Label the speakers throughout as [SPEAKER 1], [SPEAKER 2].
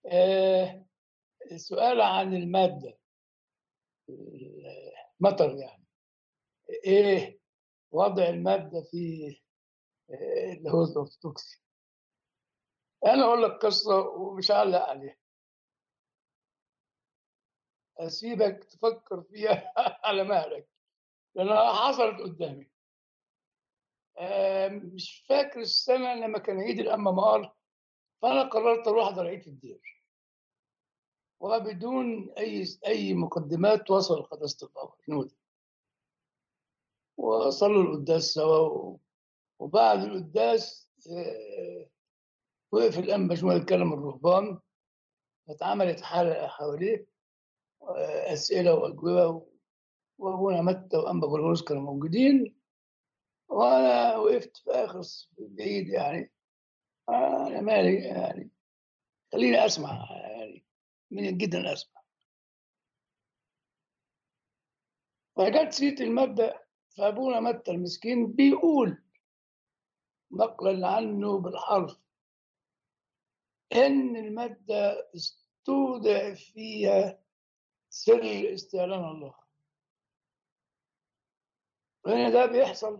[SPEAKER 1] آآ السؤال عن المادة المطر يعني إيه وضع المادة في آآ اللاهوت الأرثوذكسي. أنا أقول لك قصة ومش هاعلّق عليها. أسيبك تفكّر فيها على مهلك، لأنها حصلت قدّامي. آآ مش فاكر السنة لمّا كان عيد الأنبا مقار، فأنا قررت أروح أحضر عيد في الدير. وبدون أي س أي مقدمات وصل قداسة البابا شنودة. وصلّوا القداس سوا و وبعد القداس آآ وقف الأنبا شنودة يكلم الرهبان، واتعملت حلقة حواليه آآ أسئلة وأجوبة و وأبونا متى وأنبا غرغوريوس كانوا موجودين، وأنا وقفت في آخر الصف بعيد يعني، أنا مالي يعني خلّيني أسمع يعني من جدًا أسمع. فجات سيرة المادة، فأبونا متى المسكين بيقول نقلًا عنه بالحرف إن المادة استودع فيها سر استعلان الله. وهنا ده بيحصل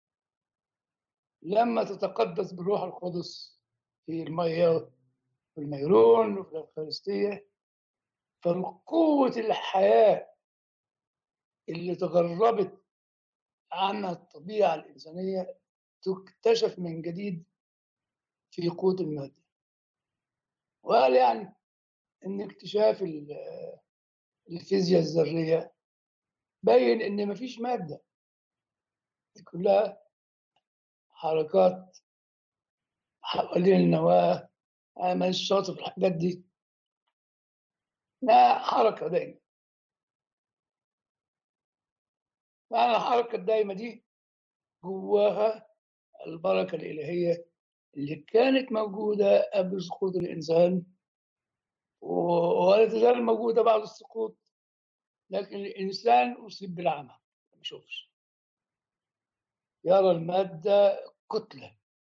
[SPEAKER 1] لمّا تتقدّس بالروح القدس في المَيّة في الميرون وفي الأوخارستية، فالقوة الحياة اللي تغرّبت عنها الطبيعة الإنسانية تُكتشف من جديد في قوة المادة. وقال يعني إن اكتشاف ال الفيزيا الذرية بيّن إن ما فيش مادة. دي كلّها حركات حوالين النواة، أنا مانيش شاطر في الحاجات دي. إنها حركة دايمة. معنى الحركة الدايمة دي جواها البركة الإلهية اللي كانت موجودة قبل سقوط الإنسان و ولا تزال موجودة بعد السقوط، لكن الإنسان أُصيب بالعمى، ما بيشوفش. يرى المادة كتلة.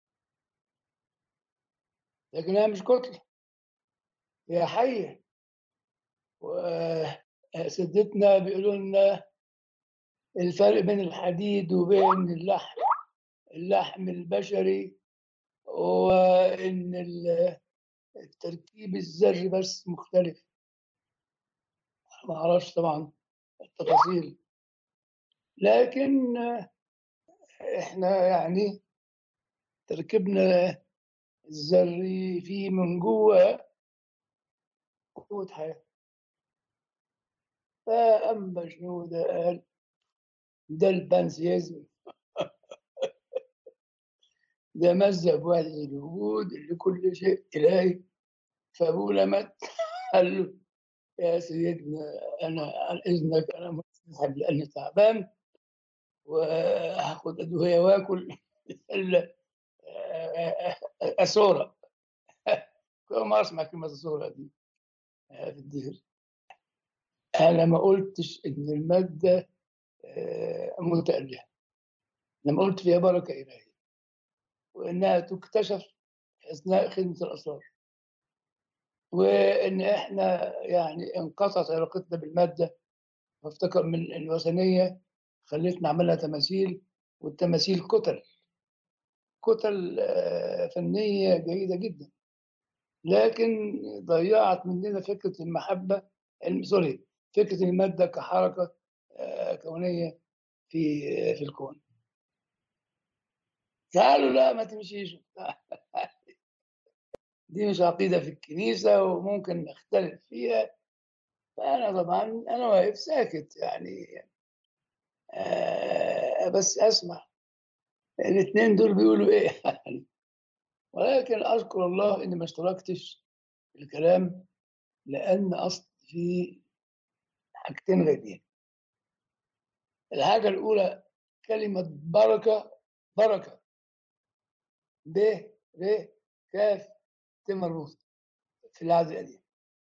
[SPEAKER 1] لكنها مش كتلة. هي حيّة. وأساتذتنا بيقولوا لنا الفرق بين الحديد وبين اللحم، اللحم البشري وإن ال التركيب الذري بس مختلف. أنا ما أعرفش طبعًا التفاصيل. لكن إحنا يعني تركيبنا الذري فيه من جوّه قوة حياة. فأنبا شنودة قال ده البانثيزم ده مذهب وحدة الوجود اللي كل شيء إلهي. فأبونا متى قال له: "يا سيدنا أنا عن إذنك أنا منسحب لأني تعبان وهاخد أدوية وآكل ال آآ أثورة." أول مرّة أسمع كلمة أثورة دي آآ في الدير. أنا ما قُلتش إن المادة آآ متألهة. إنما قُلت فيها بركة إلهية. وإنها تُكتشف أثناء خدمة الأسرار. وإن إحنا يعني انقطعت علاقتنا بالمادة، بافتكر من الوثنية خلّتنا نعمل لها تماثيل، والتماثيل كُتل. كُتل فنية جيدة جدًا. لكن ضيّعت مننا فكرة المحبة الم sorry فكرة المادة كحركة آآ كونية في في الكون. قالوا لأ ما تمشيش وبتاع. دي مش عقيدة في الكنيسة وممكن نختلف فيها. فأنا طبعًا أنا واقف ساكت يعني آآ بس أسمع الاتنين دول بيقولوا إيه يعني. ولكن أشكر الله إني ما اشتركتش في الكلام، لأن أصل في حاجتين غايبين. الحاجة الأولى كلمة بركة، بركة. ب، ر، ك، ت مربوطة في العهد القديم.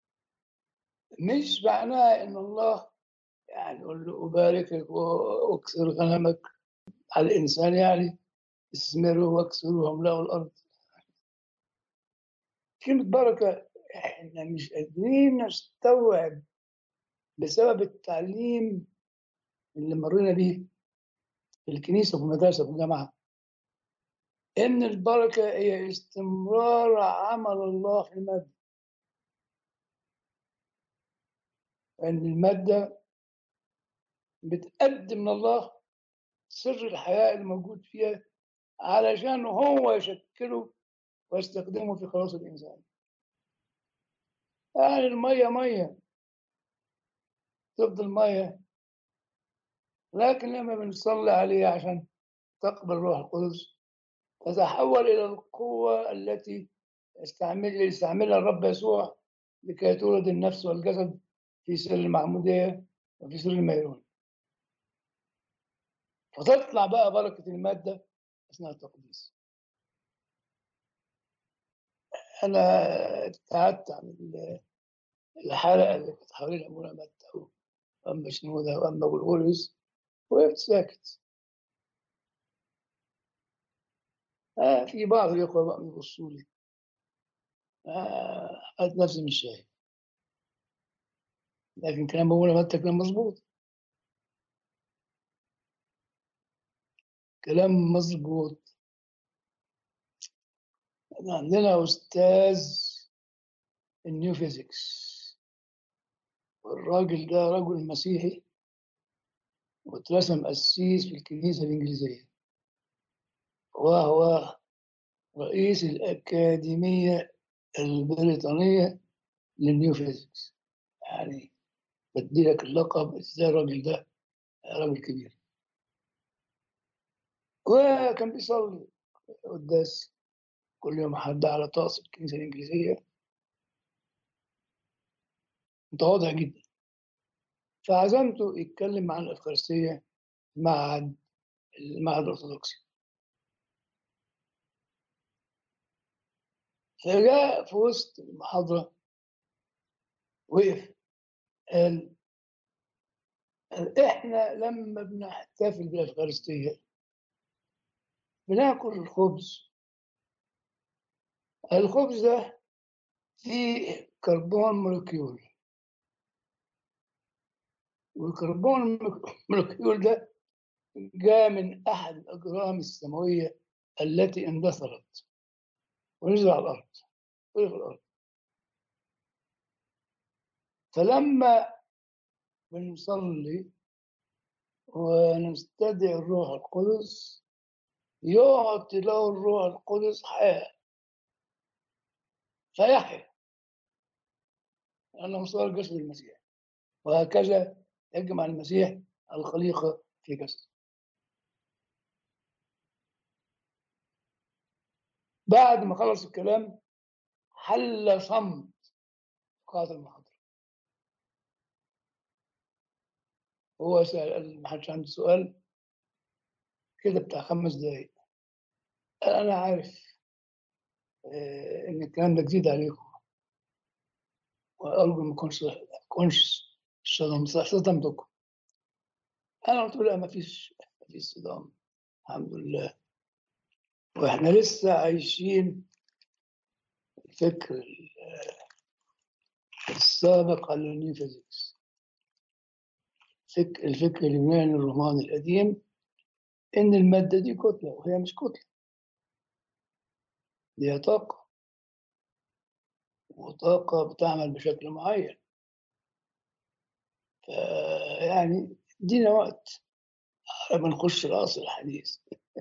[SPEAKER 1] مش معناها إن الله يعني يقول له أباركك وأكثر غنمك على الإنسان يعني اثمروا واكثروا واملأوا الأرض. كلمة بركة احنا مش قادرين نستوعب بسبب التعليم اللي مرينا بيه في الكنيسة وفي المدرسة وفي الجامعة إن البركة هي استمرار عمل الله في المادة أن المادة بتقدم من الله سر الحياة الموجود فيها علشان هو يشكله ويستخدمه في خلاص الإنسان يعني المية مية تفضل مية لكن لما بنصلي عليها عشان تقبل روح القدس تتحول إلى القوة التي استعمل يستعملها الرب يسوع لكي تولد النفس والجسد في سر المعمودية وفي سر الميرون فتطلع بقى بركة المادة أثناء التقديس أنا ابتعدت عن الحلقة اللي كانت حوالين أبونا متى وأما شنودة وأما بلغوليوس وقفت ساكت آه في بعض الإخوة بقى بيبصوا لي آه نفسي مش شايف لكن كلام أبونا متى كلام مظبوط كلام مظبوط عندنا أستاذ النيو فيزيكس والراجل ده رجل مسيحي واترسم قسيس في الكنيسة الإنجليزية وهو رئيس الأكاديمية البريطانية للنيو فيزيكس يعني بديلك اللقب ازاي الراجل ده راجل كبير وكان بيصلي قداس كل يوم حد على طقس الكنيسة الإنجليزية متواضع جدا فعزمته يتكلم عن الأفخارستية مع المعهد الأرثوذكسي فجاء في وسط المحاضرة وقف قال احنا لما بنحتفل بالأفخارستية بناكل الخبز الخبز ده فيه كربون مولكيول والكربون المولكيول ده جاء من أحد الأجرام السماوية التي اندثرت ونزل على الأرض وقف الأرض فلما بنصلي ونستدعي الروح القدس يعطي له الروح القدس حياة فيحيا لأنه صار جسد المسيح وهكذا يجمع المسيح الخليقة في جسد بعد ما خلص الكلام حل صمت قائد المحاضرة هو سأل ما حدش عنده سؤال كده بتاع خمس دقايق أنا عارف إن الكلام ده جديد عليكم وأرجو ما يكونش يكونش صدمتكم أنا قلت لا ما فيش ما فيش صدام الحمد لله وإحنا لسه عايشين الفكر السابق على النيو فيزيكس الفكر اليوناني الروماني القديم إن المادة دي كتلة وهي مش كتلة ليها طاقة وطاقة بتعمل بشكل معين يعني ادينا وقت على ما نخش العصر الحديث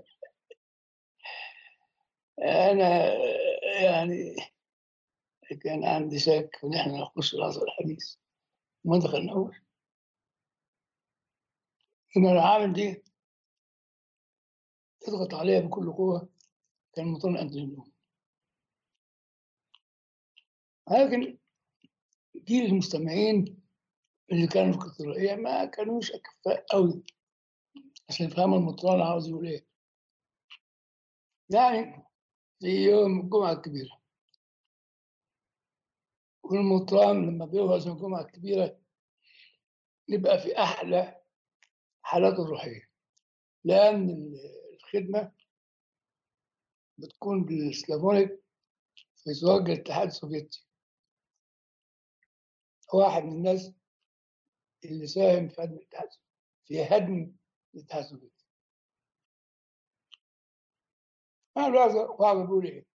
[SPEAKER 1] أنا يعني كان عندي شك إن إحنا نخش العصر الحديث ما دخلناهوش إن العالم دي تضغط عليها بكل قوة كان مطلع أن تجنون لكن جيل المستمعين اللي كانوا في القطرية ما كانوش أكفاء قوي عشان يفهموا المطلع عاوز يقول إيه يعني في يوم الجمعة الكبيرة والمطران لما بيوعظ الجمعة الكبيرة يبقى في أحلى حالاته الروحية لأن الخدمة بتكون بالسلافونيك في زواج الاتحاد السوفيتي واحد من الناس اللي ساهم في هدم الاتحاد في هدم الاتحاد السوفيتي أنا الواحد واحد بيقول إيه؟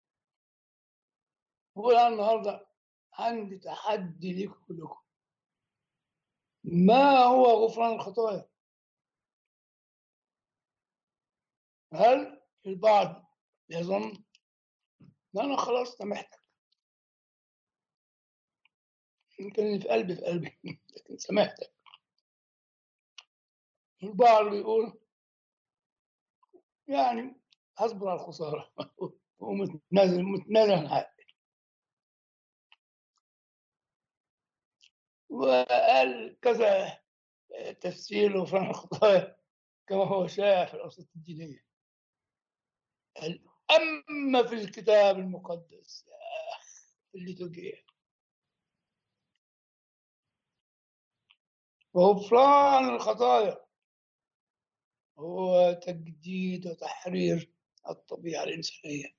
[SPEAKER 1] بقول أنا النهاردة عندي تحدي ليكم كلكم ما هو غفران الخطايا؟ هل البعض يظن ان انا خلاص سامحتك يمكن اللي في قلبي في قلبي لكن سامحتك البعض بيقول يعني اصبر على الخساره ومتنازل متنازل عن حقي وقال كذا تفسير وفرح الخطايا كما هو شائع في الاوساط الدينيه قال اما في الكتاب المقدس اللي تجيه وغفران الخطايا هو تجديد وتحرير الطبيعة الإنسانية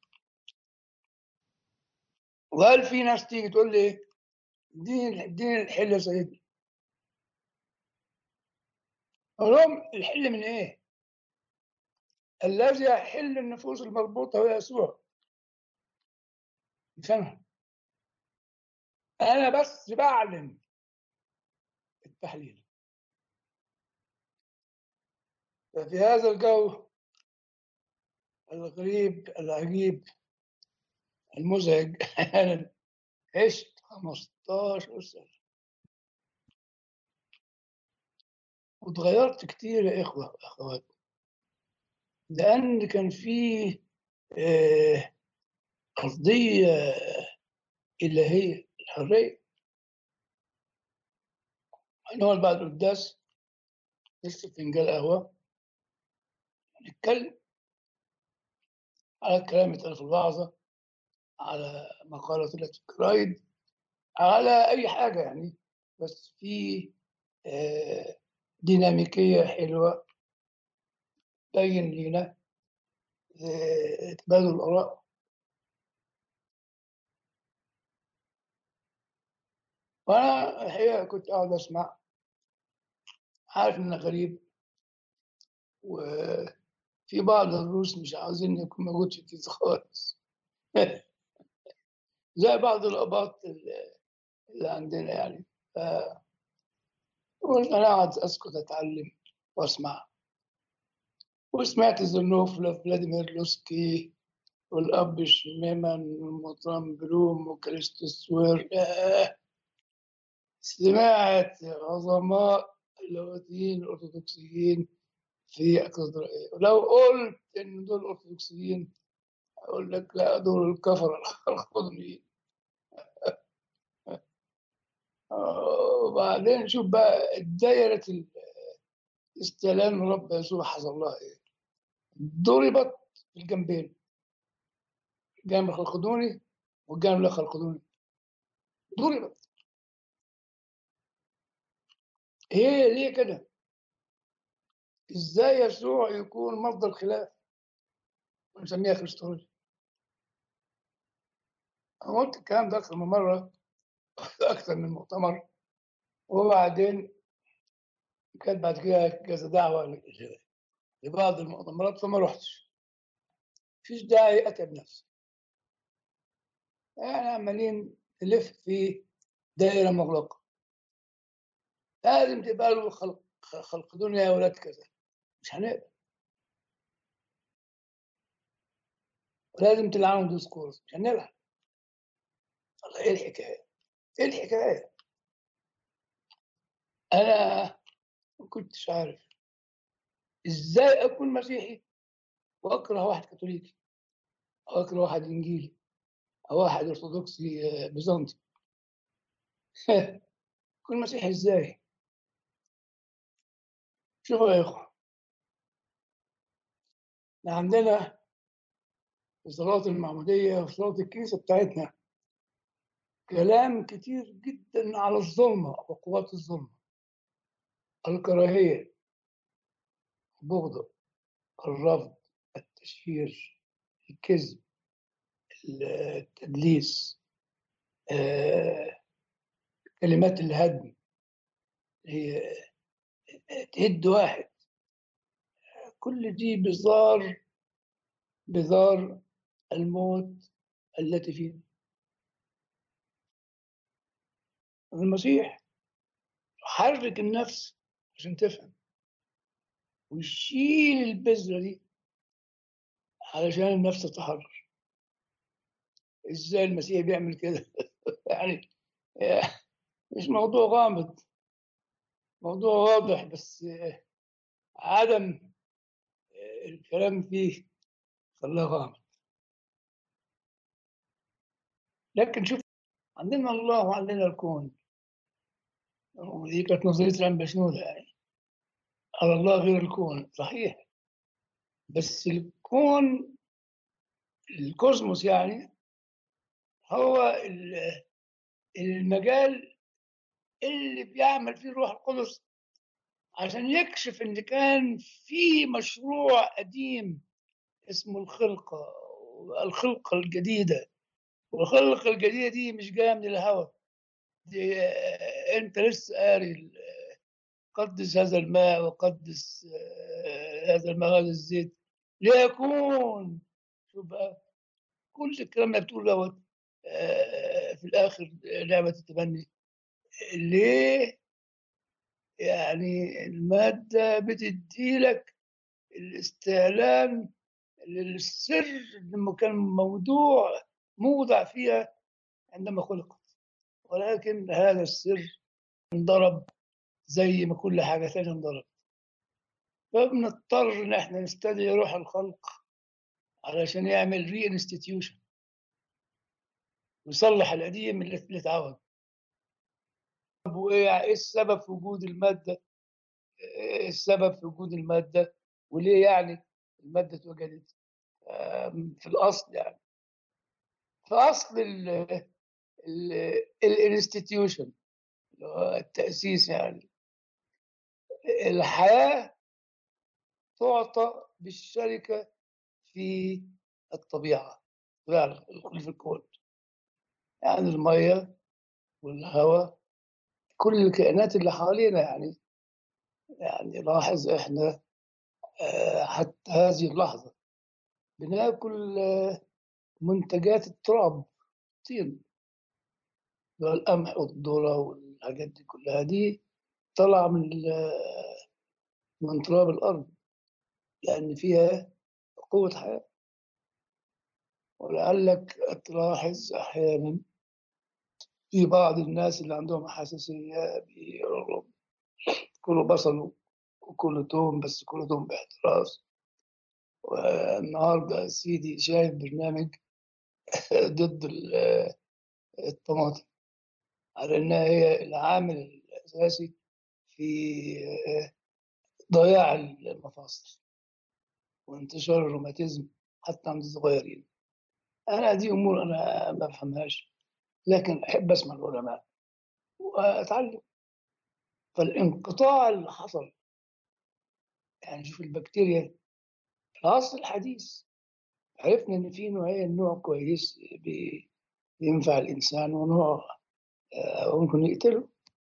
[SPEAKER 1] وهل في ناس تيجي تقول لي دين الدين الحل يا سيدي أقول لهم الحل من إيه؟ الذي يحل النفوس المربوطة هو يسوع فهمها أنا بس بعلن التحليل ففي هذا الجو الغريب العجيب المزعج أنا عشت 15 سنة وتغيرت كتير يا إخوة أخوات لأن كان في آه، قضية إلهية الحرية هنقعد بعد القداس نشرب فنجان قهوة نتكلم على الكلام اللي اتقال في الوعظة على مقالة طلعت في الجرايد على أي حاجة يعني بس في آه، ديناميكية حلوة تبين لينا آه، تبادل الآراء وأنا الحقيقة كنت قاعد أسمع عارف إنه غريب وفي بعض الروس مش عاوزين يكون موجود في الكيس خالص زي بعض الآباط اللي اللي عندنا يعني ف قلت أنا أقعد أسكت أتعلم وأسمع وسمعت زنوف لفلاديمير لوسكي والأب شميمان والمطران بلوم وكريستوس وير ياه. سمعت عظماء اللاهوتيين الأرثوذكسيين في الكاتدرائية ولو قلت إن دول أرثوذكسيين أقول لك لا دول الكفرة الخضريين وبعدين شوف بقى دايرة ال- استلام رب يسوع حصل لها إيه ضربت في الجنبين الجانب الخلقدوني والجانب لا خلقدوني ضربت هي ليه كده؟ ازاي يسوع يكون مصدر خلاف ونسميها خريستولوجيا انا قلت الكلام ده اكثر من مره اكثر من مؤتمر وبعدين كانت بعد كده كذا دعوه ل- لبعض المؤتمرات فما رحتش مفيش داعي اتعب نفسي يعني عمالين نلف في دائره مغلقه لازم تبقى له خلق خلق دنيا يا ولاد كذا مش هنقبل ولازم تلعنوا ديسكورس مش هنلعب الله ايه الحكايه؟ ايه الحكايه؟ انا ما كنتش عارف ازاي اكون مسيحي واكره واحد كاثوليكي او اكره واحد انجيلي او واحد ارثوذكسي آه، بيزنطي اكون مسيحي ازاي؟ شوفوا يا اخوه احنا عندنا في صلاة المعمودية وفي صلاة الكنيسة بتاعتنا كلام كتير جدا على الظلمة وقوات الظلمة الكراهية البغضة الرفض التشهير الكذب التدليس آه، كلمات الهدم هي تهد واحد كل دي بذار بذار الموت التي فينا المسيح حرك النفس عشان تفهم ويشيل البذرة دي علشان النفس تتحرر ازاي المسيح بيعمل كده يعني مش موضوع غامض موضوع واضح بس عدم الكلام فيه خلاه غامض لكن شوف عندنا الله وعندنا الكون ودي كانت نظرية الأنبا شنودة يعني على الله غير الكون صحيح بس الكون الكوزموس يعني هو المجال اللي بيعمل فيه الروح القدس عشان يكشف ان كان في مشروع قديم اسمه الخلقة الخلقة الجديدة والخلقة الجديدة دي مش جاية من الهواء دي انت لسه قاري قدس هذا الماء وقدس هذا الماء هذا الزيت ليكون شوف بقى كل الكلام اللي بتقول دوت في الاخر لعبه التبني ليه يعني الماده بتدي لك الاستعلام للسر لما كان موضوع موضع فيها عندما خلقت ولكن هذا السر انضرب زي ما كل حاجة ثانية انضربت فبنضطر إن إحنا نستدعي روح الخلق علشان يعمل ري انستتيوشن ويصلح القديم اللي اتعوج وايه السبب في وجود الماده ايه السبب في وجود الماده وليه يعني الماده اتوجدت في الاصل يعني في اصل الانستتيوشن التاسيس يعني الحياه تعطى بالشركه في الطبيعه في الكون يعني الميه والهواء كل الكائنات اللي حوالينا يعني يعني لاحظ احنا حتى هذه اللحظه بناكل منتجات التراب طين القمح والذره والحاجات دي كلها دي طالعه من من تراب الارض لان فيها قوه حياه ولعلك تلاحظ احيانا في بعض الناس اللي عندهم حساسيه بيقولوا كلوا بصل وكلوا توم بس كلوا توم باحتراز والنهارده سيدي شايف برنامج ضد الطماطم على انها هي العامل الاساسي في ضياع المفاصل وانتشار الروماتيزم حتى عند الصغيرين انا دي امور انا ما بفهمهاش لكن احب اسمع العلماء واتعلم فالانقطاع اللي حصل يعني شوف البكتيريا في العصر الحديث عرفنا ان في نوعين نوع كويس بينفع الانسان ونوع ممكن يقتله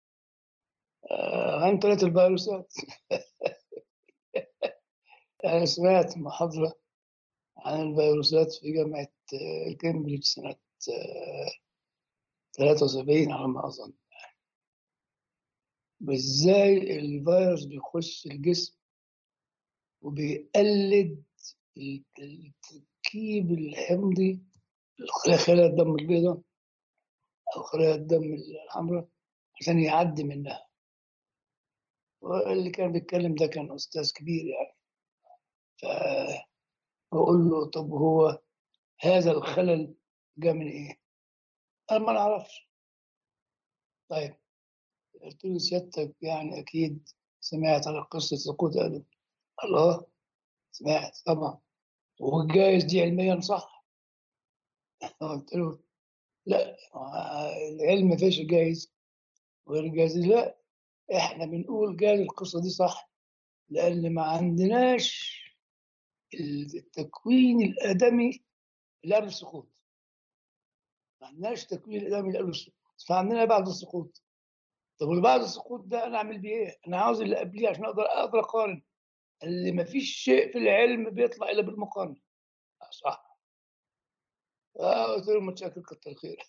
[SPEAKER 1] عن ثلاث الفيروسات أنا سمعت محاضرة عن الفيروسات في جامعة كامبريدج سنة 73 على ما أظن وإزاي الفيروس بيخش الجسم وبيقلد التركيب الحمضي خلايا الدم البيضاء أو خلايا الدم الحمراء عشان يعدي منها واللي كان بيتكلم ده كان أستاذ كبير يعني فبقول له طب هو هذا الخلل جاء من إيه؟ قال ما نعرفش طيب قلت له سيادتك يعني أكيد سمعت على قصة سقوط آدم الله سمعت طبعا والجايز دي علميا صح قلت له لا العلم فيش جايز وغير جايز لا احنا بنقول جايز القصة دي صح لأن ما عندناش التكوين الآدمي اللي قبل السقوط ما عندناش تكوين الآدمي اللي قبل السقوط فعندنا بعد السقوط طب وبعد السقوط ده أنا أعمل بيه إيه؟ أنا عاوز اللي قبليه عشان أقدر أقدر أقارن. اللي ما فيش شيء في العلم بيطلع إلا بالمقارنة. آه صح. آه قُلت له: "متشكر كتّر خيرك."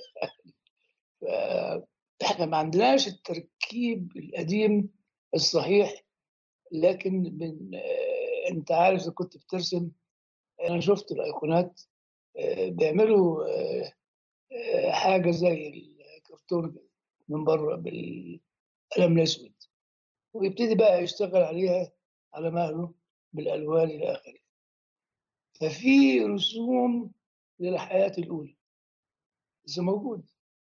[SPEAKER 1] فإحنا ما عندناش التركيب القديم الصحيح، لكن من أنت عارف إذا كنت بترسم، أنا شُفت الأيقونات آآ بيعملوا آآ حاجة زي الكرتون من برّه بالقلم الأسود، ويبتدي بقى يشتغل عليها على مهله بالألوان إلى آخره. ففي رسوم للحياة الأولى. لسه موجود.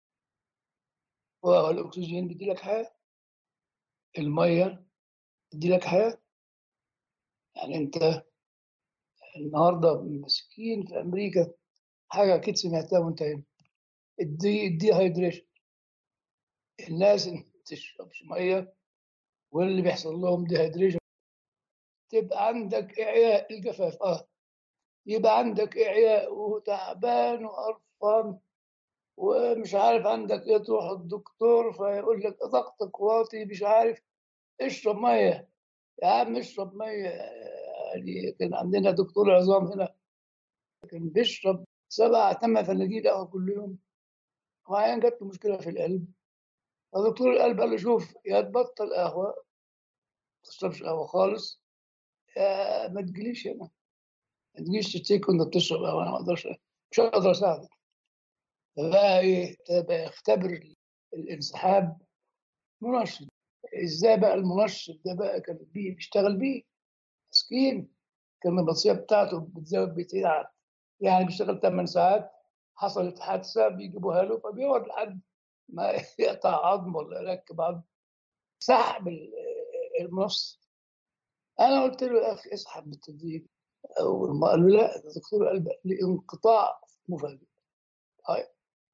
[SPEAKER 1] وأهو الأكسجين بيدّي لك حياة. المَيّة بتدّي لك حياة. يعني أنت النهارده ماسكين في أمريكا حاجة أكيد سمعتها وأنت هنا، الدي الdehydration. الناس اللي ما بتشربش مَيّة واللي بيحصل لهم dehydration تبقى عندك إعياء الجفاف آه. يبقى عندك إعياء وتعبان وقرفان ومش عارف عندك إيه، تروح الدكتور فيقول لك ضغطك واطي مش عارف، اشرب مَيّة. يا عم اشرب مَيّة يعني كان عندنا دكتور عظام هنا كان بيشرب 7، 8 فناجيل قهوة كل يوم. وبعدين جات له مشكلة في القلب. فدكتور القلب قال له: "شوف يا تبطّل قهوة، ما تشربش قهوة خالص، يا ما تجيليش هنا. ما تجيش تشتكي وأنت بتشرب قهوة، أنا ما أقدرش مش هاقدر أساعدك." فبقى إيه، ابتدى يختبر الانسحاب منشِّط. إزاي بقى المنشِّط ده بقى كان بي بيشتغل بيه، مسكين. كان البطارية بتاعته بتزود بتتعب. يعني بيشتغل 8 ساعات، حصلت حادثة بيجيبوها له، فبيقعد لحد ما يقطع عضم والّا يركّب عضم. سحب ال المنشِّط. أنا قُلت له: "يا أخي اسحب بالتدريج." أول ما قال لي: "لأ، ده دكتور القلب قال لي انقطاع مفاجئ." طيب.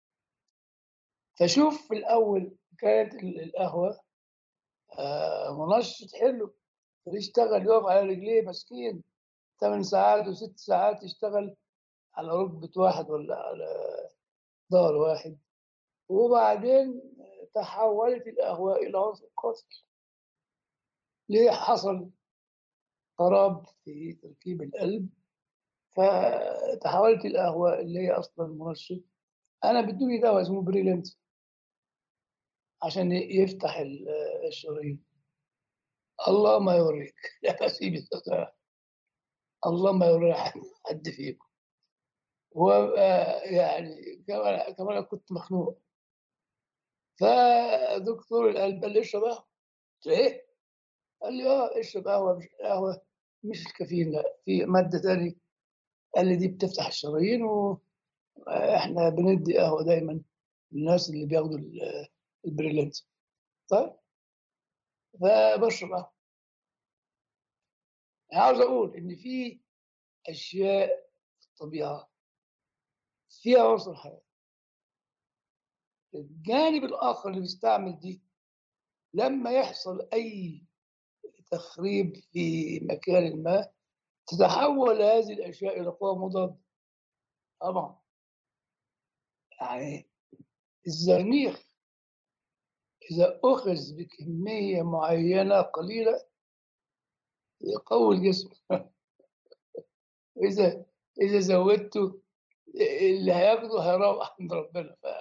[SPEAKER 1] فشوف في الأول كانت ال القهوة آآ منشِّط حلو، بيشتغل يقف على رجليه مسكين 8 ساعات و6 ساعات يشتغل على ركبة واحد والّا على ضهر واحد. وبعدين تحوّلت القهوة إلى عنصر قاتل. ليه؟ حصل خراب في تركيب القلب، فتحوّلت القهوة اللي هي أصلًا منشِّط أنا بيدّوني دوا اسمه بريلنت. عشان ي يفتح ال الشرايين. الله ما يورّيك، يا سيدي الستار. الله ما يورّي حد حد فيكم. وابقى يعني كمان كمان أنا كنت مخنوق. فدكتور القلب قال لي: "اشرب قهوة." قُلت له: "إيه؟" قال لي: "آه، اشرب قهوة مش قهوة مش الكافيين لأ، في مادة تاني." قال لي: "دي بتفتح الشرايين وإحنا بندّي قهوة دايمًا للناس اللي بياخدوا ال البريلنت." طيب. فباشرب قهوة. أنا عاوز أقول إن في أشياء في الطبيعة فيها عنصر حياة. الجانب الآخر اللي بيستعمل دي، لمّا يحصل أي تخريب في مكانٍ ما، تتحوّل هذه الأشياء إلى قوى مضادة. طبعًا. يعني الزرنيخ إذا أُخِذ بكمية معيّنة قليلة يقوي الجسم. إذا إذا زوّدته اللي هياخده هيروّح عند ربنا. ف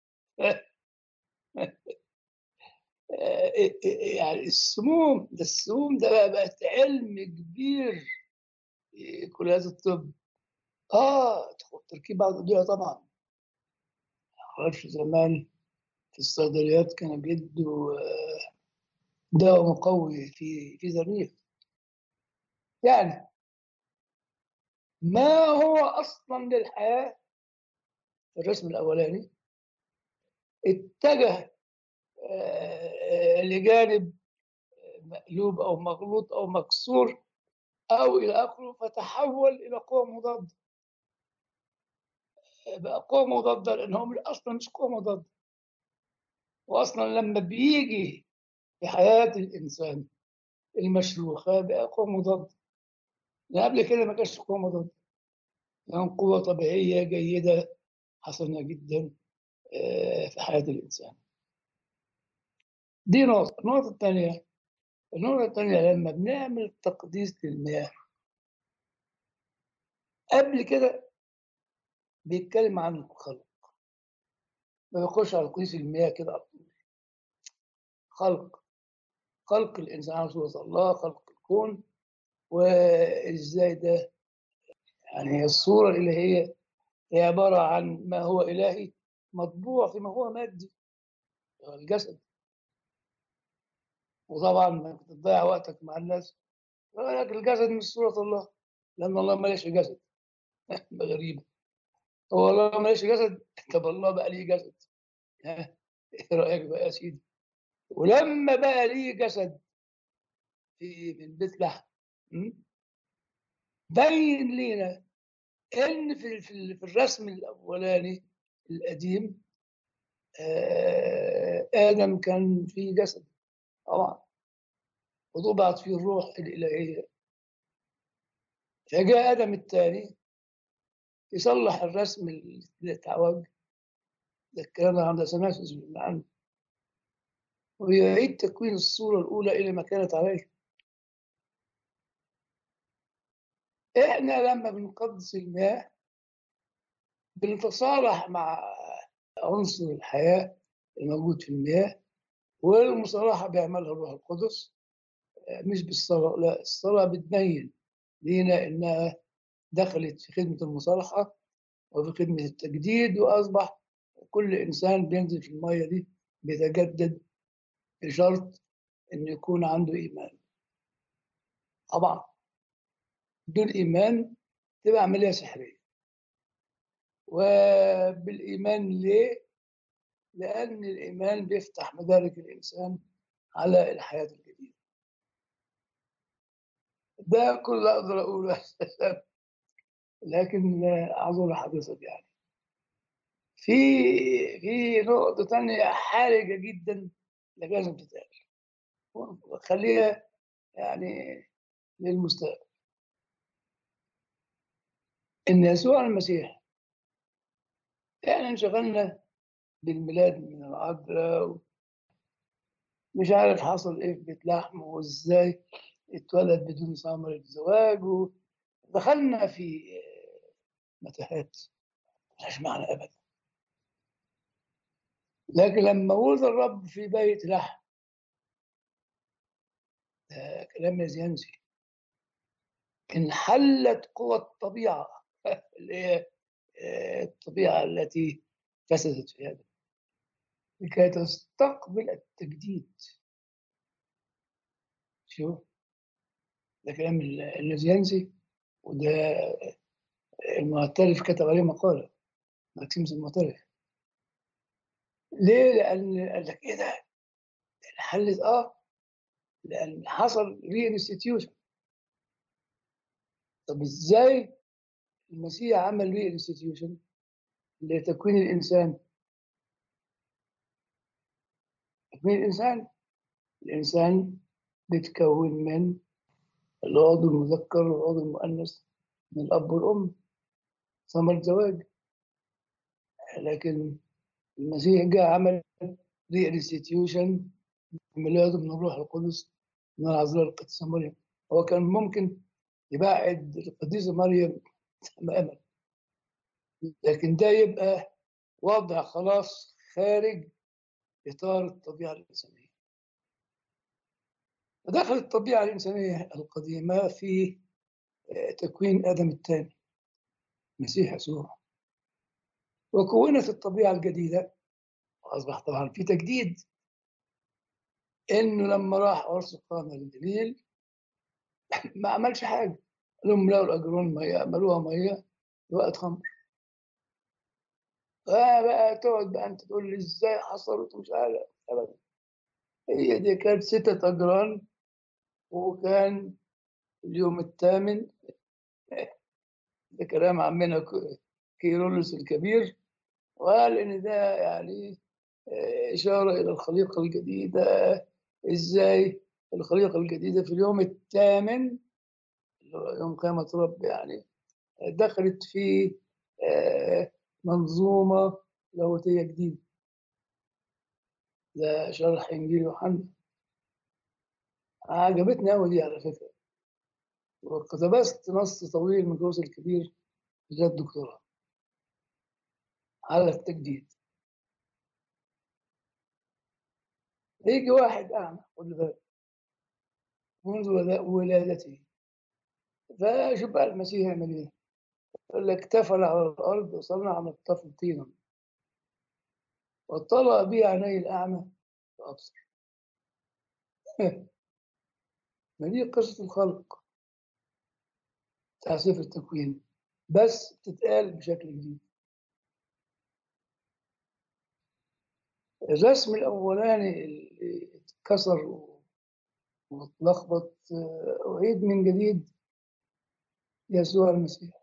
[SPEAKER 1] آآ أ أ يعني السموم، ده السموم ده بقى بقت علم كبير في كليات الطب. آه، تركيب بعض الأدوية طبعًا. ما أعرفش زمان في الصيدليات كانوا بيدّوا دوا مقوي في في زرنيخ. يعني ما هو أصلًا للحياة الرسم الأولاني اتجه آآ لجانب مقلوب أو مغلوط أو مكسور أو إلى آخره، فتحوّل إلى قوة مضادة. بقى قوة مضادة لإن هو من أصلًا مش قوة مضادة. وأصلًا لمّا بييجي في حياة الإنسان المشروخة بقى قوة مضادة. لأن قبل كده ما كانش قوة مضادة. كان قوة طبيعية جيدة حسنة جدًا آآ في حياة الإنسان. دي نقطة النقطة الثانية النقطة الثانية لما بنعمل تقديس للمياه قبل كده بيتكلم عن الخلق ما بيخش على تقديس المياه كده على طول خلق خلق الإنسان على صورة الله خلق الكون وإزاي ده يعني الصورة اللي هي هي عبارة عن ما هو إلهي مطبوع فيما هو مادي الجسد وطبعا انك تضيع وقتك مع الناس يقول لك الجسد مش صورة الله لأن الله ماليش جسد غريبة هو الله ماليش جسد طب الله بقى ليه جسد ها ايه رأيك بقى يا سيدي ولما بقى ليه جسد في من بيت لحم م? بين لينا ان في في في الرسم الاولاني القديم آه، ادم كان فيه جسد طبعا وطبعت فيه الروح الالهيه فجاء ادم الثاني يصلح الرسم اللي اتعوج ده الكلام ده عند سنافس عنه ويعيد تكوين الصورة الأولى إلى ما كانت عليه إحنا لما بنقدس المياه بنتصالح مع عنصر الحياة الموجود في المياه والمصالحة بيعملها الروح القدس مش بالصلاة لا الصلاة بتبين لينا إنها دخلت في خدمة المصالحة وفي خدمة التجديد وأصبح كل إنسان بينزل في المية دي بيتجدد بشرط إنه يكون عنده إيمان طبعا بدون إيمان تبقى عملية سحرية وبالإيمان ليه؟ لأن الإيمان بيفتح مدارك الإنسان على الحياة الجديدة ده كل اللي أقدر أقوله لكن أعذر حضرتك يعني في في نقطة تانية حرجة جدا اللي لازم تتقال وخليها يعني للمستقبل إن يسوع المسيح إحنا انشغلنا بالميلاد من العذراء مش عارف حصل إيه في بيت لحم وإزاي اتولد بدون ثمرة زواج ودخلنا في متاهات ملهاش معنى أبدا لكن لما ولد الرب في بيت لحم ده كلام يزينسي انحلت قوى الطبيعة اللي هي الطبيعة التي فسدت في هذا لكي تستقبل التجديد شوف ده كلام النزيانسي وده المعترف كتب عليه مقالة ماكسيمس المعترف ليه؟ لأن قال لك إيه ده؟ حلت آه لأن حصل ري انستتيوشن طب إزاي المسيح عمل ري انستتيوشن لتكوين الإنسان؟ تكوين الإنسان الإنسان بيتكون من العضو المذكر والعضو المؤنث من الأب والأم ثمرة زواج لكن المسيح جاء عمل ري انستتيوشن ميلاده من الروح القدس من العذراء القديسة مريم هو كان ممكن يبعد القديسة مريم تماما لكن ده يبقى وضع خلاص خارج إطار الطبيعة الإنسانية فدخلت الطبيعة الإنسانية القديمة في تكوين آدم الثاني المسيح يسوع وكونت الطبيعة الجديدة وأصبح طبعا في تجديد إنه لما راح عرس قانا للجليل ما عملش حاجة قال لهم لقوا الأجرون مية عملوها مية وقت خمر بقى تقعد بقى أنت تقول لي إزاي حصلت ومش عارف أبدا هي دي كانت ستة أجران وكان اليوم الثامن ده كلام عمنا كيرولس الكبير وقال إن ده يعني إشارة إلى الخليقة الجديدة إزاي الخليقة الجديدة في اليوم الثامن يوم قيامة رب يعني دخلت في منظومة لاهوتية جديدة ده شرح إنجيل يوحنا عجبتني أوي دي على فكرة واقتبست نص طويل من الكورس الكبير بجد دكتوراه على التجديد يجي واحد أعمى خد بالك منذ ولا- ولادته فشوف بقى المسيح يعمل إيه يقول لك تفل على الأرض وصنع من الطفل طينا واطلع به عيني الأعمى فأبصر ما دي قصة الخلق بتاع سفر التكوين بس بتتقال بشكل جديد الرسم الأولاني اللي اتكسر و- واتلخبط آه، أعيد من جديد يسوع المسيح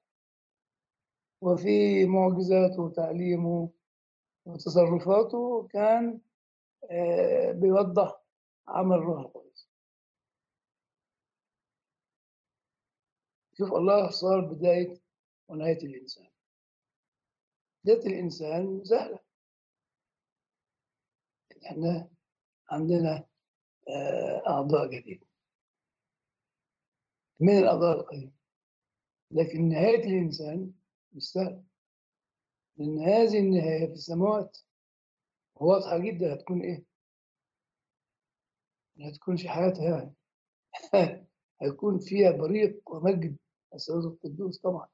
[SPEAKER 1] وفي معجزاته وتعليمه وتصرفاته كان آه، بيوضح عمل روح القدس شوف الله صار بداية ونهاية الإنسان بداية الإنسان سهلة احنا عندنا آه، أعضاء جديدة من الأعضاء القديمة لكن نهاية الإنسان مش سهلة لأن هذه النهاية في السماوات واضحة جدا هتكون إيه؟ ما هتكونش حياتها يعني هيكون فيها بريق ومجد الثالوث القدوس طبعا